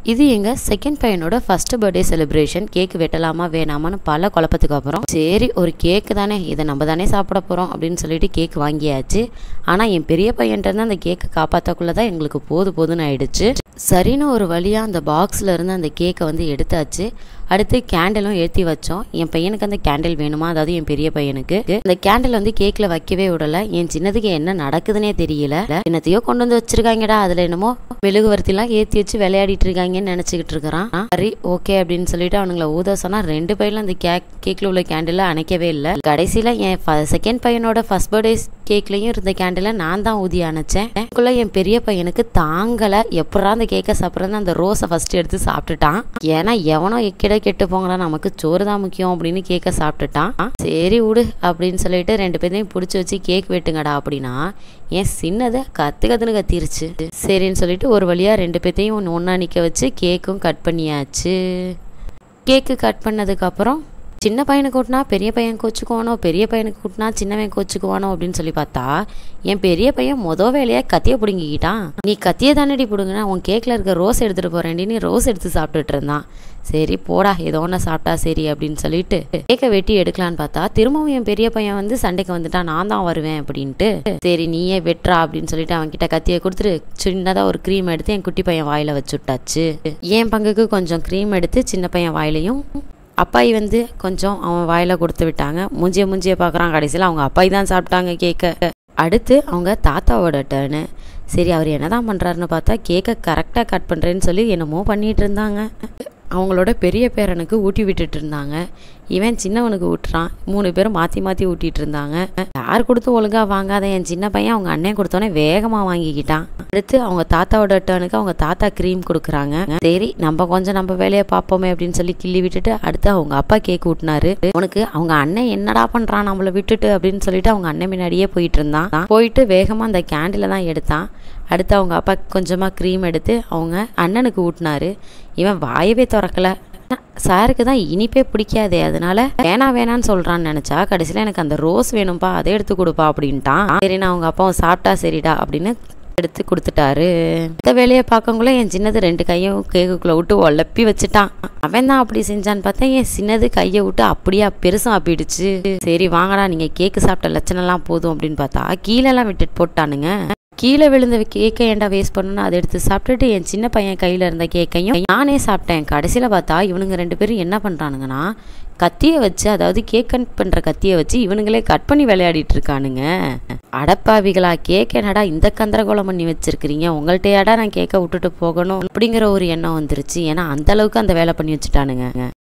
இது எங்கள் செகண்ட் பையனோட ஃபர்ஸ்ட் பர்த்டே செலிப்ரேஷன் கேக் வெட்டலாமா வேணாமான்னு பல குழப்பத்துக்கு அப்புறம் சரி ஒரு கேக்கு தானே இதை நம்ம தானே சாப்பிட போகிறோம் அப்படின்னு சொல்லிட்டு கேக் வாங்கியாச்சு ஆனால் என் பெரிய பையன்ட்ட இருந்து அந்த கேக்கை காப்பாற்றக்குள்ளே தான் எங்களுக்கு போது போதுன்னு ஆயிடுச்சு சரின்னு ஒரு வழியாக அந்த பாக்ஸில் இருந்து அந்த கேக்கை வந்து எடுத்தாச்சு அடுத்து கேண்டிலும் ஏற்றி வச்சோம் என் பையனுக்கு அந்த கேண்டில் வேணுமா அதாவது என் பெரிய பையனுக்கு அந்த கேண்டில் வந்து கேக்கில் வைக்கவே விடல என் சின்னதுக்கு என்ன நடக்குதுன்னே தெரியல என்னத்தையோ கொண்டு வந்து வச்சிருக்காங்கடா அதில் என்னமோ மெழுகுவர்த்திலாம் ஏற்றி வச்சு விளையாடிட்டு இருக்காங்கன்னு நினச்சிக்கிட்டு இருக்கிறான் சரி ஓகே அப்படின்னு சொல்லிட்டு அவனுங்களை ஊத சொன்னா ரெண்டு பையிலும் அந்த கேக் கேக்கில் உள்ள கேண்டில் அணைக்கவே இல்லை கடைசியில் என் செகண்ட் பையனோட ஃபர்ஸ்ட் பர்த்டே கேக்லேயும் இருந்த கேண்டிலை நான் தான் ஊதி அணைச்சேன் அதுக்குள்ள என் பெரிய பையனுக்கு தாங்கலை எப்படா அந்த கேக்கை சாப்பிட்றது அந்த ரோஸை ஃபர்ஸ்ட் எடுத்து சாப்பிட்டுட்டான் ஏன்னா எவனோ எக்கிட கெட்டு போங்களா நமக்கு சோறு தான் முக்கியம் அப்படின்னு கேக்கை சாப்பிட்டுட்டான் சரி விடு அப்படின்னு சொல்லிட்டு ரெண்டு பேரையும் பிடிச்சி வச்சு கேக் வெட்டுங்கடா அப்படின்னா என் சின்னதை கத்து கத்துன்னு கத்திருச்சு சரின்னு சொல்லிட்டு ஒரு வழியாக ரெண்டு பேர்த்தையும் ஒன்றா நிற்க வச்சு கேக்கும் கட் பண்ணியாச்சு கேக்கு கட் பண்ணதுக்கப்புறம் சின்ன பையனுக்கு கூட்டினா பெரிய பையன் கோச்சுக்குவானோ பெரிய பையனுக்கு கூட்டினா சின்னவன் கோச்சுக்குவானோ அப்படின்னு சொல்லி பார்த்தா என் பெரிய பையன் மொதல் வேலையாக கத்தியை பிடுங்கிக்கிட்டான் நீ கத்தியை தானடி பிடுங்கினா உன் கேக்கில் இருக்க ரோஸ் எடுத்துகிட்டு போகிறேன்டி நீ ரோஸ் எடுத்து சாப்பிட்டுட்டு இருந்தான் சரி போடா ஏதோ ஒன்று சாப்பிட்டா சரி அப்படின்னு சொல்லிட்டு கேக்கை வெட்டி எடுக்கலான்னு பார்த்தா திரும்பவும் என் பெரிய பையன் வந்து சண்டைக்கு வந்துட்டான் நான் தான் வருவேன் அப்படின்ட்டு சரி நீயே வெட்டுறா அப்படின்னு சொல்லிட்டு அவன் கிட்ட கத்தியை கொடுத்துட்டு சின்னதாக ஒரு க்ரீம் எடுத்து என் குட்டி பையன் வாயில் வச்சு விட்டாச்சு என் பங்குக்கு கொஞ்சம் க்ரீம் எடுத்து சின்ன பையன் வாயிலையும் அப்பாயி வந்து கொஞ்சம் அவன் வாயில் கொடுத்து விட்டாங்க மூஞ்சிய மூஞ்சிய பார்க்குறான் கடைசியில் அவங்க அப்பாயி தான் சாப்பிட்டாங்க கேக்கை அடுத்து அவங்க தாத்தாவோட டேர்னு சரி அவர் என்ன தான் பண்ணுறாருன்னு பார்த்தா கேக்கை கரெக்டாக கட் பண்ணுறேன்னு சொல்லி என்னமோ பண்ணிகிட்டு இருந்தாங்க அவங்களோட பெரிய பேரனுக்கு ஊட்டி விட்டுட்டு இருந்தாங்க இவன் சின்னவனுக்கு ஊட்டுறான் மூணு பேரும் மாற்றி மாற்றி ஊட்டிட்டு இருந்தாங்க யார் கொடுத்து ஒழுங்காக வாங்காத என் சின்ன பையன் அவங்க அண்ணன் கொடுத்தோன்னே வேகமாக வாங்கிக்கிட்டான் அடுத்து அவங்க தாத்தாவோட டேர்னுக்கு அவங்க தாத்தா க்ரீம் கொடுக்குறாங்க சரி நம்ம கொஞ்சம் நம்ம வேலையை பார்ப்போமே அப்படின்னு சொல்லி கிள்ளி விட்டுட்டு அடுத்து அவங்க அப்பா கேக் ஊட்டினாரு உனக்கு அவங்க அண்ணன் என்னடா பண்ணுறான் நம்மளை விட்டுட்டு அப்படின்னு சொல்லிட்டு அவங்க அண்ணன் முன்னாடியே போயிட்டு இருந்தான் போயிட்டு வேகமாக அந்த கேண்டில் தான் எடுத்தான் அடுத்து அவங்க அப்பா கொஞ்சமாக க்ரீம் எடுத்து அவங்க அண்ணனுக்கு ஊட்டினாரு இவன் வாயவே திறக்கல சாருக்கு தான் இனிப்பே பிடிக்காதே அதனால வேணா வேணான்னு சொல்கிறான்னு நினச்சா கடைசியில் எனக்கு அந்த ரோஸ் வேணும்ப்பா அதை எடுத்து கொடுப்பா அப்படின்ட்டான் சரி நான் அவங்க அப்பாவும் சாப்பிட்டா சரிடா அப்படின்னு எடுத்து கொடுத்துட்டாரு இந்த வேலையை பார்க்கக்குள்ள என் சின்னது ரெண்டு கையும் கேக்குக்குள்ளே விட்டு ஒல்லப்பி வச்சுட்டான் அவன் தான் அப்படி செஞ்சான்னு பார்த்தா என் சின்னது கையை விட்டு அப்படியே பெருசும் ஆப்பிடுச்சு சரி வாங்கடா நீங்கள் கேக்கு சாப்பிட்ட லட்சணம்லாம் போதும் அப்படின்னு பார்த்தா கீழெல்லாம் விட்டுட்டு போட்டானுங்க கீழே விழுந்த கேக்கை ஏன்டா வேஸ்ட் பண்ணணும் அதை எடுத்து சாப்பிட்டுட்டு என் சின்ன பையன் கையில் இருந்த கேக்கையும் நானே சாப்பிட்டேன் கடைசியில் பார்த்தா இவனுங்க ரெண்டு பேரும் என்ன பண்ணுறானுங்கன்னா கத்தியை வச்சு அதாவது கேக் கட் பண்ணுற கத்தியை வச்சு இவனுங்களே கட் பண்ணி விளையாடிட்டு இருக்கானுங்க அடப்பாவிகளா கேக் என்னடா இந்த கந்தரகோலம் பண்ணி வச்சிருக்கிறீங்க உங்கள்கிட்டயாடா நான் கேக்கை விட்டுட்டு போகணும் அப்படிங்கிற ஒரு எண்ணம் வந்துருச்சு ஏன்னா அந்த அளவுக்கு அந்த வேலை பண்ணி வச்சுட்டானுங்க